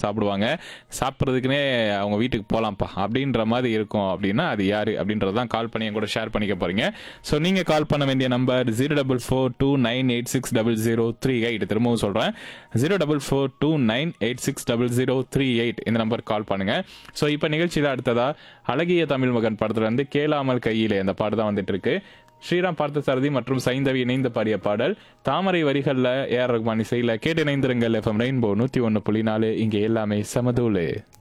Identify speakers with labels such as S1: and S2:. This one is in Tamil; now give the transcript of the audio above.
S1: சாப்பிடுவாங்க சாப்பிட்றதுக்குனே அவங்க வீட்டுக்கு போகலாம்ப்பா அப்படின்ற மாதிரி இருக்கும் அப்படின்னா அது யாரு அப்படின்றதான் கால் பண்ணி என் கூட ஷேர் பண்ணிக்க போறீங்க ஸோ நீங்க கால் பண்ண வேண்டிய number zero double four two nine eight six double zero three eight திரும்பவும் சொல்றேன் zero double four two nine eight six double zero three eight இந்த நம்பர் கால் பண்ணுங்க ஸோ இப்போ நிகழ்ச்சியில் அடுத்ததா அழகிய தமிழ் மகன் படத்துல இருந்து கேளாமல் கையிலே அந்த பாட்டு தான் வந்துட்டு இருக்கு ஸ்ரீராம் பார்த்தசாரதி மற்றும் சைந்தவி இணைந்து பாடிய பாடல் தாமரை வரிகள்ல ஏஆர் ரகுமான் இசையில கேட்டு இணைந்திருங்கள் எஃப்எம் ரெயின்போ நூத்தி ஒன்னு புள்ளி நாலு இங்கே எல்லாமே சமதூளு